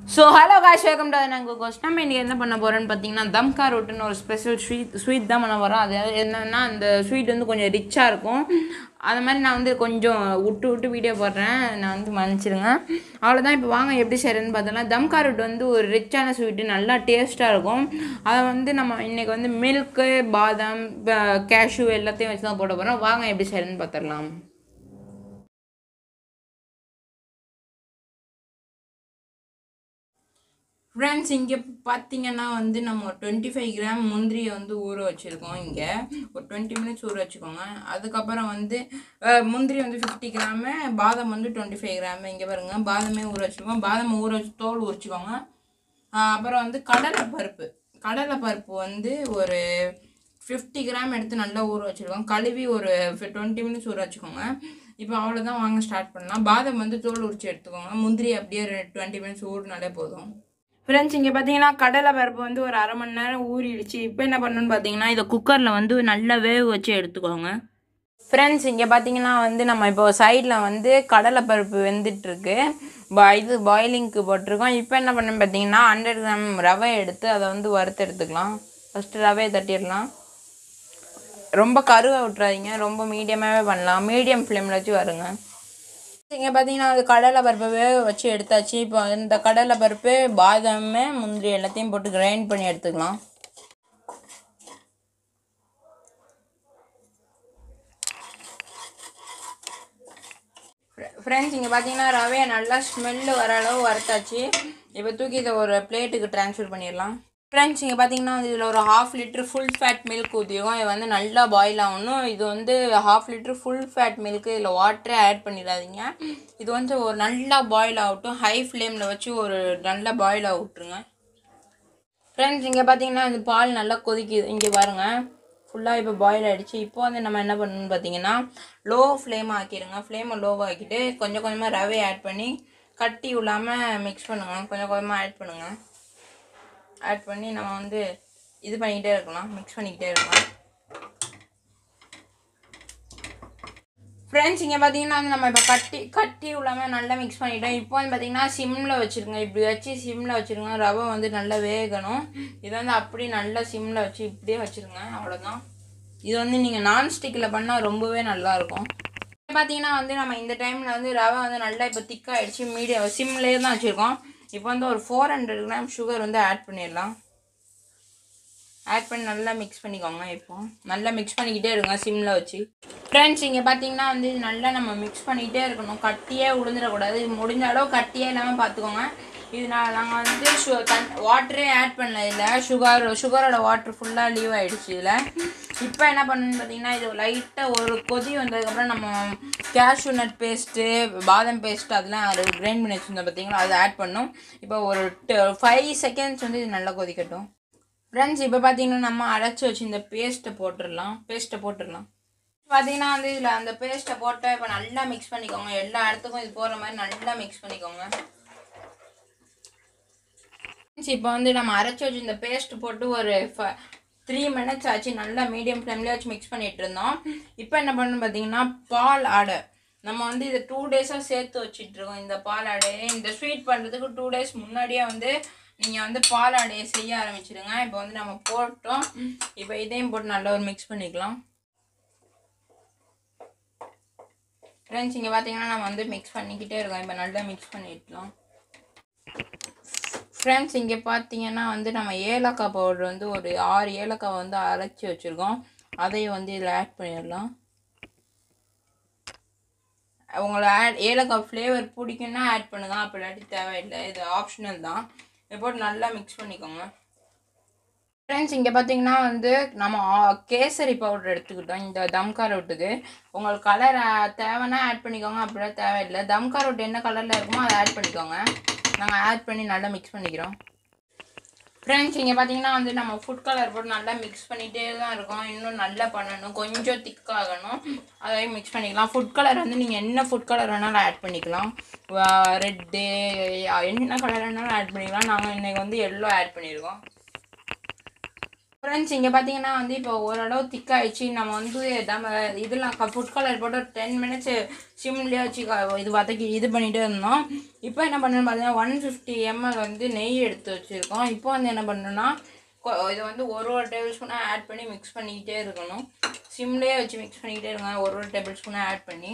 so hello guys welcome to நாங்கள் கோஸ் நம்ம இன்றைக்கி என்ன பண்ண போகிறோன்னு பார்த்தீங்கன்னா தம்கா ரொட்டுன்னு ஒரு ஸ்பெஷல் ஸ்வீட் ஸ்வீட் தான் பண்ண போகிறோம் அது என்னென்னா அந்த ஸ்வீட் வந்து கொஞ்சம் ரிச்சாக இருக்கும் அது மாதிரி நான் வந்து கொஞ்சம் விட்டு விட்டு வீடியோ போடுறேன் நான் வந்து மன்னிச்சிடுங்க அவ்வளோதான் இப்போ வாங்க எப்படி செய்கிறேன்னு பார்த்தோம்னா தம்கா ரொட்டு வந்து ஒரு ரிச்சான ஸ்வீட்டு நல்லா டேஸ்ட்டாக இருக்கும் அதை வந்து நம்ம இன்றைக்கி வந்து மில்க்கு பாதாம் கேஷ்யூ எல்லாத்தையும் வச்சு தான் போட போகிறோம் வாங்க எப்படி செய்கிறேன்னு பார்த்துடலாம் ஃப்ரெண்ட்ஸ் இங்கே பார்த்தீங்கன்னா வந்து நம்ம டுவெண்ட்டி ஃபைவ் கிராம் முந்திரியை வந்து ஊற வச்சுருக்கோம் இங்கே ஒரு டுவெண்ட்டி மினிட்ஸ் ஊற வச்சுக்கோங்க அதுக்கப்புறம் வந்து அஹ், முந்திரி வந்து ஃபிஃப்டி கிராமு பாதாம் வந்து டுவெண்ட்டி ஃபைவ் கிராமு இங்கே பாருங்கள் பாதாமே ஊற வச்சுருக்கோம் பாதாம் ஊற வச்சு தோல் உரிச்சுக்கோங்க அஹ், அப்புறம் வந்து கடலை பருப்பு கடலை பருப்பு வந்து ஒரு ஃபிஃப்டி கிராம் எடுத்து நல்லா ஊற வச்சுருக்கோம் கழுவி ஒரு டுவெண்ட்டி மினிட்ஸ் ஊற வச்சுக்கோங்க இப்போ அவ்வளோதான் வாங்க ஸ்டார்ட் பண்ணலாம் பாதாம் வந்து தோல் உரிச்சு எடுத்துக்கோங்க முந்திரி அப்படியே டுவெண்ட்டி மினிட்ஸ் ஊறினாலே போதும் ஃப்ரெண்ட்ஸ் இங்கே பார்த்தீங்கன்னா கடலை பருப்பு வந்து ஒரு அரை மணி நேரம் ஊறிடுச்சு இப்போ என்ன பண்ணணும்னு பார்த்தீங்கன்னா இதை குக்கரில் வந்து நல்லா வேக வச்சு எடுத்துக்கோங்க ஃப்ரெண்ட்ஸ் இங்கே பார்த்தீங்கன்னா வந்து நம்ம இப்போ சைடில் வந்து கடலை பருப்பு வெந்துட்டுருக்கு இது பாயிலிங்க்கு போட்டிருக்கோம் இப்போ என்ன பண்ணணும் பார்த்தீங்கன்னா ஹண்ட்ரட் கிராம் ரவை எடுத்து அதை வந்து வறுத்து எடுத்துக்கலாம் ஃபஸ்ட்டு ரவையை தட்டிடலாம் ரொம்ப கருவை விட்றாதீங்க ரொம்ப மீடியமாகவே பண்ணலாம் மீடியம் ஃப்ளேமில் வச்சு வருங்க இங்கே பார்த்தீங்கன்னா அது கடலை பருப்பை வேக வச்சு எடுத்தாச்சு இப்போ இந்த கடலை பருப்பு பாதாம் முந்திரி எல்லாத்தையும் போட்டு கிரைண்ட் பண்ணி எடுத்துக்கலாம் ஃப்ரெண்ட்ஸ் இங்கே பார்த்தீங்கன்னா ரவையை நல்லா ஸ்மெல்லு வர அளவு வறுத்தாச்சு இப்போ தூக்கி இதை ஒரு பிளேட்டுக்கு ட்ரான்ஸ்ஃபர் பண்ணிடலாம் ஃப்ரெண்ட்ஸ் இங்கே பார்த்தீங்கன்னா இதில் ஒரு half litre full fat milk ஊற்றியும் இது வந்து நல்லா பாயில் ஆகணும் இது வந்து half litre full fat milk இதில் வாட்டரே ஆட் பண்ணிடாதீங்க இது வந்து ஒரு நல்லா பாயில் ஆகட்டும் ஹை ஃப்ளேமில் வச்சு ஒரு நல்லா பாயில் ஆக விட்ருங்க ஃப்ரெண்ட்ஸ் இங்கே பார்த்தீங்கன்னா இந்த பால் நல்லா கொதிக்குது இங்கே பாருங்கள் ஃபுல்லாக இப்போ பாயில் ஆகிடுச்சு இப்போ வந்து நம்ம என்ன பண்ணணும்னு பார்த்தீங்கன்னா லோ ஃப்ளேம் ஆக்கிடுங்க ஃப்ளேமை லோவாக ஆக்கிட்டு கொஞ்சம் கொஞ்சமாக ரவை ஆட் பண்ணி கட்டி விடாமல் மிக்ஸ் பண்ணுங்க கொஞ்சம் கொஞ்சமாக ஆட் பண்ணுங்கள் ஆட் பண்ணி நம்ம வந்து இது பண்ணிக்கிட்டே இருக்கலாம் மிக்ஸ் பண்ணிக்கிட்டே இருக்கலாம் ஃப்ரெண்ட்ஸ் இங்கே பார்த்தீங்கன்னா வந்து நம்ம இப்போ கட்டி கட்டி உள்ளாமல் நல்லா மிக்ஸ் பண்ணிட்டோம் இப்போ வந்து பார்த்தீங்கன்னா சிம்மில் வச்சுருங்க இப்படி வச்சு சிம்மில் வச்சுருங்க ரவை வந்து நல்லா வேகணும் இதை வந்து அப்படி நல்லா சிம்மில் வச்சு இப்படியே வச்சுருங்க அவ்வளோதான் இது வந்து நீங்கள் நான்ஸ்டிக்கில் பண்ணால் ரொம்பவே நல்லாயிருக்கும் பார்த்தீங்கன்னா வந்து நம்ம இந்த டைமில் வந்து ரவை வந்து நல்லா இப்போ திக்காகிடுச்சு மீடியம் சிம்லேயே தான் வச்சுருக்கோம் இப்போ வந்து ஒரு ஃபோர் ஹண்ட்ரட் கிராம் சுகர் வந்து ஆட் பண்ணிடலாம் ஆட் பண்ணி நல்லா மிக்ஸ் பண்ணிக்கோங்க இப்போ நல்லா மிக்ஸ் பண்ணிக்கிட்டே இருங்க சிம்மில் வச்சு ஃப்ரெண்ட்ஸ் இங்கே பார்த்தீங்கன்னா வந்து இது நல்லா நம்ம மிக்ஸ் பண்ணிக்கிட்டே இருக்கணும் கட்டியே உளுந்துடக்கூடாது முடிஞ்ச அளவு கட்டியே இல்லாமல் பார்த்துக்கோங்க இது நான் நாங்கள் வந்து சு தன் வாட்டரே ஆட் பண்ணல இதில் சுகர் சுகரோட வாட்டர் ஃபுல்லாக லீவ் ஆகிடுச்சு இதில் இப்போ என்ன பண்ணணும்னு பார்த்தீங்கன்னா இது லைட்டாக ஒரு கொதி வந்ததுக்கப்புறம் நம்ம கேஷ்யூ நட் பேஸ்ட்டு பாதாம் பேஸ்ட் அதெல்லாம் கிரைண்ட் பண்ணி வச்சுருந்தோம் பார்த்தீங்களா அதை ஆட் பண்ணோம் இப்போ ஒரு ஃபைவ் செகண்ட்ஸ் வந்து இது நல்லா கொதிக்கட்டும் ஃப்ரெண்ட்ஸ் இப்போ பார்த்தீங்கன்னா நம்ம அரைச்சி வச்சு இந்த பேஸ்ட்டை போட்டுடலாம் பேஸ்ட்டை போட்டுடலாம் பார்த்தீங்கன்னா வந்து இதில் அந்த பேஸ்ட்டை போட்டு இப்போ நல்லா மிக்ஸ் பண்ணிக்கோங்க எல்லா இடத்துக்கும் இது போகிற மாதிரி நல்லா மிக்ஸ் பண்ணிக்கோங்க Friends, இப்போ வந்து நம்ம அரைச்சி வச்சு இந்த பேஸ்ட் போட்டு ஒரு த்ரீ மினிட்ஸ் ஆச்சு நல்லா மீடியம் ஃப்ளேம்லேயே வச்சு மிக்ஸ் பண்ணிட்டு இருந்தோம் இப்போ என்ன பண்ணணும் பார்த்தீங்கன்னா பால் ஆடை நம்ம வந்து இதை டூ டேஸாக சேர்த்து வச்சிட்டு இருக்கோம் இந்த பால் ஆடையை இந்த ஸ்வீட் பண்ணுறதுக்கு டூ டேஸ் முன்னாடியே வந்து நீங்கள் வந்து பால் ஆடையை செய்ய ஆரம்பிச்சிடுங்க இப்போ வந்து நம்ம போட்டோம் இப்போ இதையும் போட்டு நல்லா ஒரு மிக்ஸ் பண்ணிக்கலாம் ஃப்ரெண்ட்ஸ் இங்கே பார்த்தீங்கன்னா நம்ம வந்து மிக்ஸ் பண்ணிக்கிட்டே இருக்கோம் இப்போ நல்லா மிக்ஸ் பண்ணிடலாம் ஃப்ரெண்ட்ஸ் இங்கே பார்த்தீங்கன்னா வந்து நம்ம ஏலக்காய் பவுடர் வந்து ஒரு ஆறு ஏலக்காய் வந்து அரைச்சி வச்சுருக்கோம் அதையும் வந்து இதில் ஆட் பண்ணிடலாம் உங்களை ஆட் ஏலக்காய் ஃப்ளேவர் பிடிக்குன்னா ஆட் பண்ணுங்க அப்படி இல்லாட்டி தேவையில்லை இது ஆப்ஷனல் தான் இதை போட்டு நல்லா மிக்ஸ் பண்ணிக்கோங்க ஃப்ரெண்ட்ஸ் இங்கே பார்த்தீங்கன்னா வந்து நம்ம ஆ- கேசரி பவுடர் எடுத்துக்கிட்டோம் இந்த தம்கா ரொட்டுக்கு உங்களுக்கு கலர் தேவைன்னா ஆட் பண்ணிக்கோங்க அப்படிலாம் தேவையில்லை தம்கா ரொட்டு என்ன கலரில் இருக்குமோ அதை ஆட் பண்ணிக்கோங்க நாங்கள் ஆட் பண்ணி நல்லா மிக்ஸ் பண்ணிக்கிறோம் ஃப்ரெண்ட்ஸ் இங்கே பார்த்தீங்கன்னா வந்து நம்ம ஃபுட் கலர் போட்டு நல்லா மிக்ஸ் பண்ணிகிட்டே தான் இருக்கோம் இன்னும் நல்லா பண்ணணும் கொஞ்சம் திக்காகணும் அதையும் மிக்ஸ் பண்ணிக்கலாம் ஃபுட் கலர் வந்து நீங்கள் என்ன ஃபுட் கலர் வேணாலும் ஆட் பண்ணிக்கலாம் ரெட்டு என்ன கலர் வேணாலும் ஆட் பண்ணிக்கலாம் நாங்கள் இன்றைக்கி வந்து எல்லோ ஆட் பண்ணியிருக்கோம் ஃப்ரெண்ட்ஸ் இங்கே பார்த்தீங்கன்னா வந்து இப்போ ஓரளவு திக்காயிடுச்சு நம்ம வந்து நம்ம இதெல்லாம் ஃபுட் கலர் போட்டு ஒரு டென் மினிட்ஸ் சிம்லேயே வச்சு க- இது வதக்கி இது பண்ணிகிட்டே இருந்தோம் இப்போ என்ன பண்ணணும் பார்த்தீங்கன்னா ஒன் ஃபிஃப்டி எம்எல் வந்து நெய் எடுத்து வச்சுருக்கோம் இப்போ வந்து என்ன பண்ணணும்னா கொ- இது வந்து ஒரு ஒரு டேபிள் ஸ்பூனாக ஆட் பண்ணி மிக்ஸ் பண்ணிக்கிட்டே இருக்கணும் சிம்லேயே வச்சு மிக்ஸ் பண்ணிக்கிட்டே இருங்க ஒரு ஒரு டேபிள் ஸ்பூனாக ஆட் பண்ணி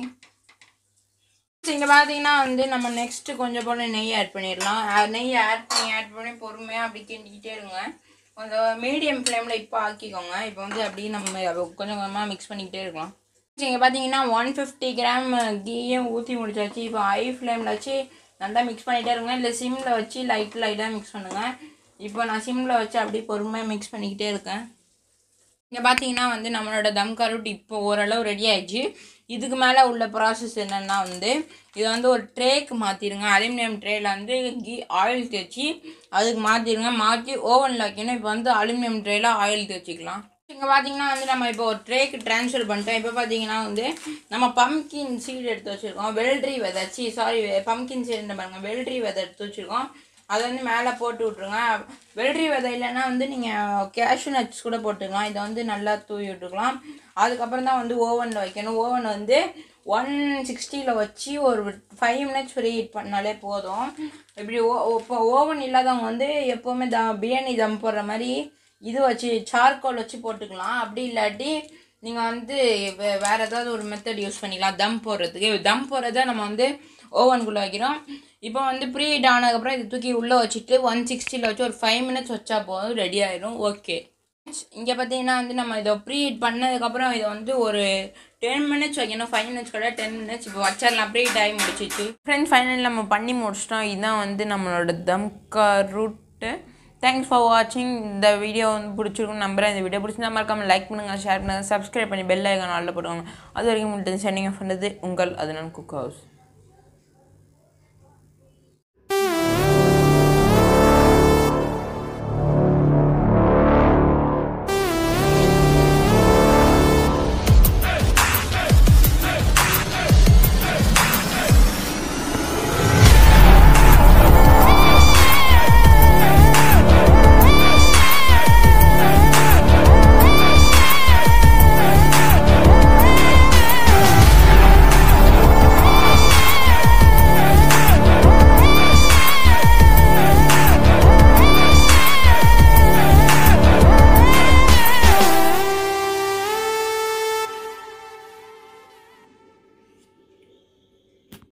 இங்கே பார்த்தீங்கன்னா வந்து நம்ம நெக்ஸ்ட்டு கொஞ்சம் போல் நெய் ஆட் பண்ணிடலாம் அஹ் நெய் ஆட் பண்ணி ஆட் பண்ணி பொறுமையாக அப்படி கிண்டிக்கிட்டே இருங்க கொஞ்சம் மீடியம் ஃப்ளேமில் இப்போ ஆக்கிக்கோங்க இப்போ வந்து அப்படியே நம்ம கொஞ்சம் கொஞ்சமாக மிக்ஸ் பண்ணிக்கிட்டே இருக்கலாம் இங்கே பார்த்தீங்கன்னா ஒன் ஃபிஃப்டி கிராம் கீயும் ஊற்றி முடிச்சாச்சு இப்போ ஹை ஃப்ளேமில் வச்சு நல்லா மிக்ஸ் பண்ணிகிட்டே இருங்க இல்லை சிம்மில் வச்சு லைட் லைட்டாக மிக்ஸ் பண்ணுங்கள் இப்போ நான் சிம்மில் வச்சு அப்படியே பொறுமையாக மிக்ஸ் பண்ணிக்கிட்டே இருக்கேன் இங்கே பார்த்தீங்கன்னா வந்து நம்மளோட தம் கருட் இப்போ ஓரளவு ரெடி ஆயிடுச்சு இதுக்கு மேலே உள்ள ப்ராசஸ் என்னென்னா வந்து இதை வந்து ஒரு ட்ரேக்கு மாற்றிடுங்க அலுமினியம் ட்ரேயில் வந்து கீ ஆயில் தேய்ச்சி அதுக்கு மாற்றிடுங்க மாற்றி ஓவனில் வைக்கணும் இப்போ வந்து அலுமினியம் ட்ரேயில் ஆயில் தேய்ச்சிக்கலாம் இங்கே பார்த்தீங்கன்னா வந்து நம்ம இப்போ ஒரு ட்ரேக்கு ட்ரான்ஸ்ஃபர் பண்ணிட்டோம் இப்போ பார்த்தீங்கன்னா வந்து நம்ம பம்கின் சீடு எடுத்து வச்சுருக்கோம் வெல்ட்ரி விதை சி சாரி பம்கின் சீடு பாருங்க வெல்ட்ரி விதை எடுத்து வச்சுருக்கோம் அதை வந்து மேலே போட்டு விட்ருங்க வெள்ளரி விதை இல்லைன்னா வந்து நீங்கள் கேஷ்யூ நட்ஸ் கூட போட்டுக்கலாம் இதை வந்து நல்லா தூவி விட்டுக்கலாம் அதுக்கப்புறம் தான் வந்து ஓவனில் வைக்கணும் ஓவன் வந்து ஒன் சிக்ஸ்டியில் வச்சு ஒரு ஃபைவ் மினிட்ஸ் ஃப்ரீ ஹீட் பண்ணாலே போதும் இப்படி ஓ இப்போ ஓவன் இல்லாதவங்க வந்து எப்போவுமே த பிரியாணி தம் போடுற மாதிரி இது வச்சு சார்கோல் வச்சு போட்டுக்கலாம் அப்படி இல்லாட்டி நீங்கள் வந்து வே- வேற ஏதாவது ஒரு மெத்தட் யூஸ் பண்ணிக்கலாம் தம் போடுறதுக்கு தம் போடுறத நம்ம வந்து ஓவனுக்குள்ளே வைக்கிறோம் இப்போ வந்து ப்ரீ ஹீட் ஆனதுக்கப்புறம் இதை தூக்கி உள்ளே வச்சுட்டு ஒன் சிக்ஸ்டியில் வச்சு ஒரு ஃபைவ் மினிட்ஸ் வச்சா போதும் ரெடி ஆயிடும் ஓகே இங்கே பார்த்தீங்கன்னா வந்து நம்ம இதை ப்ரீ ஹீட் பண்ணதுக்கப்புறம் இதை வந்து ஒரு டென் மினிட்ஸ் வைக்கணும் ஃபைவ் மினிட்ஸ் கூட டென் மினிட்ஸ் இப்போ வச்சிடலாம் ப்ரீ டைம் முடிச்சிச்சு ஃப்ரெண்ட்ஸ் ஃபைனல் நம்ம பண்ணி முடிச்சிட்டோம் இதுதான் வந்து நம்மளோட தம் ரூட்டு தேங்க்ஸ் ஃபார் வாட்சிங் இந்த வீடியோ வந்து பிடிச்சிருக்கும் நம்புறேன் இந்த வீடியோ பிடிச்சிருந்தா மறக்காம லைக் பண்ணுங்கள் ஷேர் பண்ணுங்கள் சப்ஸ்கிரைப் பண்ணி பெல் ஐக்கான் ஆல்ல போடுவாங்க அது வரைக்கும் உங்களுக்கு சென்டிங் பண்ணுறது உங்கள் அது நான் குக் ஹவுஸ்